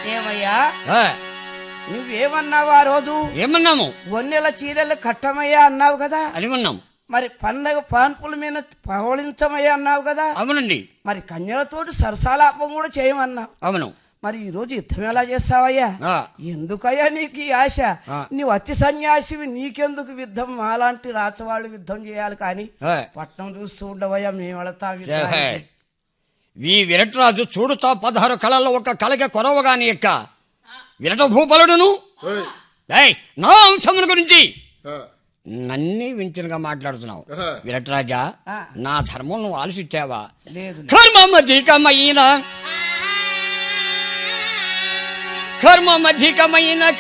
ఏమయ్యా ఆ, నువ్వేమన్నావు ఆ రోజు ఏమన్నాము వన్నెల చీరలు కట్టమయ్యా అన్నావు కదా అని ఉన్నాం మరి పండగ పాన్పుల మీద పవళించమయ్యా అన్నావు కదా అవునండి మరి కన్యలతోటి సరసాలాపం కూడా చేయమన్నావు అవును మరి ఈ రోజు యుద్ధం ఎలా చేస్తావయ్యా ఆ, ఎందుకయ్యా నీకు ఈ ఆశ ఆ. నీవు అతి సన్యాసివి నీకెందుకు యుద్ధం మాలాంటి రాచవాళ్ళు యుద్ధం చేయాలి కానీ ఆ. పట్నం చూస్తూ ఉండవయ్యా మేము వెళతాం హే. యుద్ధానికి. ఈ విరట్రాజు చూడుతా పదహారు కళల్లో ఒక కళకి కొరవగాని యొక్క విరట భూపలుడును ఓయ్. ఏయ్, నా అంశముల గురించి ఆ, నన్ని వింటుగా మాట్లాడుతున్నావు ఆహా. విరట్రాజా ఆ. నా ధర్మం నువ్వు ఆలోచించావా లేదు కర్మమధికమైన కర్మమధికమైన